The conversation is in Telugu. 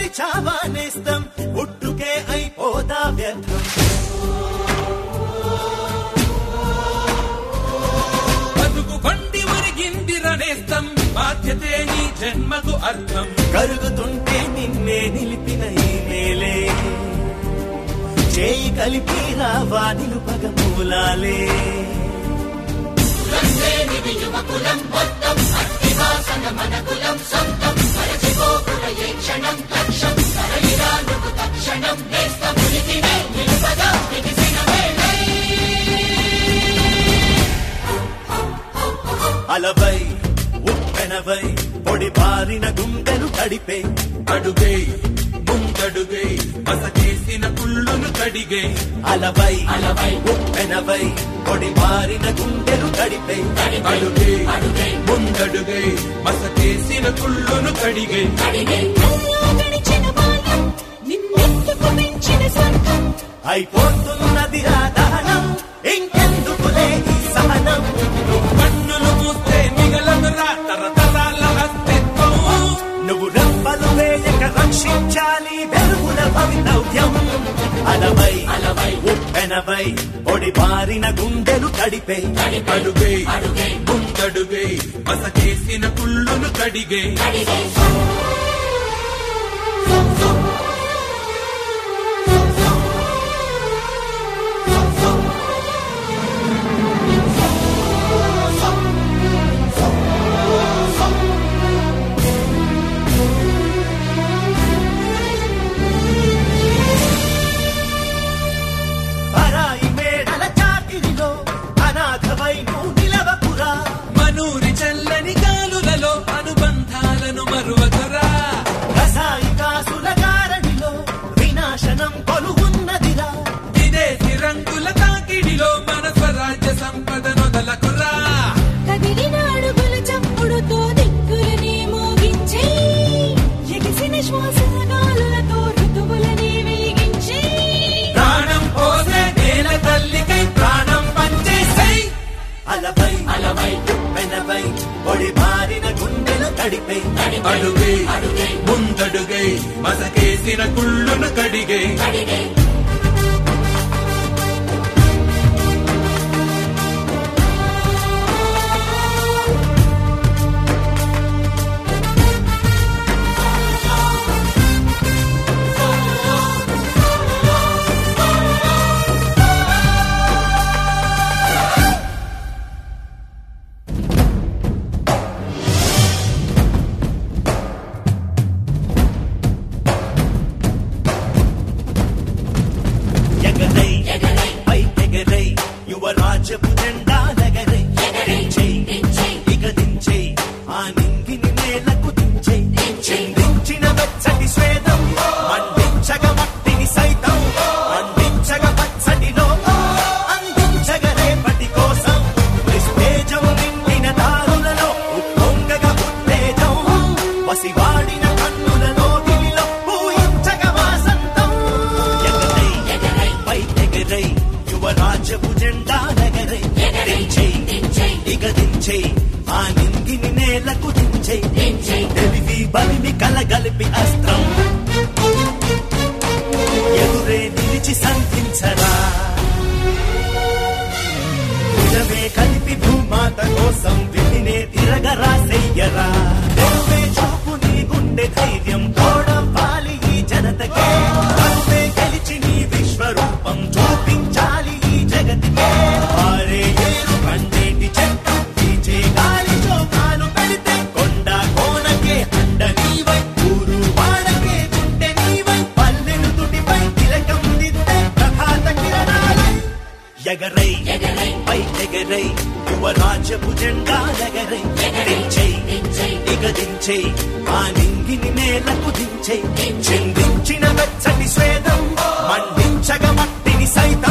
చావా నేస్తం పుట్టుకే అయిపోదా వ్యర్థం బతుకు బండి ఒరిగింది రనేస్తం బాధ్యతే నీ జన్మకు అర్థం కరుగుతుంటే నిన్నే నిలిపిన ఈ నేలే చేయి కలిపి రావా నిలుపగ మూలాలే అలవై ఉప్పెనవై పొడి బారిన గుండెలు తడిపే అడుగై ముందడుగై బసకేసిన కుళ్ళును కడిగే అలవై అలవై ఉప్పెనవై పొడి బారిన గుండెలు తడిపే అడుగై ముందడుగై బసకేసిన కుళ్ళును కడిగే కల్లో గడిచిన బాల్యం నిన్నెత్తుకు మించిన స్వర్గం అయిపోతున్నది రా దహనం ఇంకెందుకులే ఈ సహనం కన్నులు మూస్తే మిగలదురా తరతరాల అస్తిత్వం నువ్వు రెప్పలు వేయక రక్షించాలి వెలుగుల భవితవ్యం అలవై అలవై ఉప్పెనవై పొడి బారిన గుండెలు తడిపే అడుగై ముందడుగై బసకేసిన కుళ్ళును కడిగే పరాయి మేడల చాకిరిలో అనాథవై నువ్వు నిలవకురా మనూరి చల్లని గాలులలో అనుబంధాలను మరువకురా రసాయికాసుల గారడిలో వినాశనం కొలువున్నదిరా విదేశీ రంగుల తాకిడిలో మన స్వరాజ్య సంపద నొదలకురా కదిలిన అడుగుల చప్పుడుతో దిక్కులని మోగించే ఎగిసిన శ్వాసల గాలులతో ఋతువులని వెలిగించే ప్రాణం పోసే నేల తల్లికై ప్రాణం పంచేసై అలవై అలవై ఉప్పెనవై పొడి బారిన గుండెలు తడిపే అడుగై ముందడుగై మసకేసిన కుళ్ళును కడిగే ఎగరై పై ఎగరై యువరాజపు జెండా నగరై దించై ఇక దించై ఆ నింగిని నేలకు దించై చిందించిన వెచ్చటి స్వేదం మండించగ మట్టిని సైతం మండించగ పచ్చటి లోకం అందించగ రేపటి కోసం నిస్తేజం నిండిన దారులలో ఉప్పొంగగ ఉత్తేజం పసివాడిన కన్నులలో దిలిలో పూయించగ వాసంతం ఎగరై పై ఎగరై యువరాజపు జెండా నగరై దించై ఇక దించై ఆ నింగిని నేలకు దించై తెలివి బలిమి కలగలిపి అస్త్రం ఎదురే నిలిచి సంధించరా భుజమే కలిపి భూమాత కోసం విధినే తిరగరా చెయ్యరా తెరువే చూపు నీ గుండె ధైర్యం తోడవ్వాలి ఈ జనతకే కరువే గెలిచి నీ విశ్వరూపం చూపించాలి ఈ జగతికే ఆరే ఏరు పండేటి చెట్ట పీచే గాలి చోకాలు పెడితే కొండ కోనకే అండ నీవై ఊరు వాడకే గుండె నీవై పల్లెలు తుటిపై తిలకం దిద్దే ప్రభాత కిరణాలై ఎగరై పై ఎగరై యువరాజపు జెండా ఎగరై దించై ఇక దించై ఆ నింగిని నేలకు దించై చిందించిన వెచ్చటి స్వేదం మండించగ మట్టిని సైతం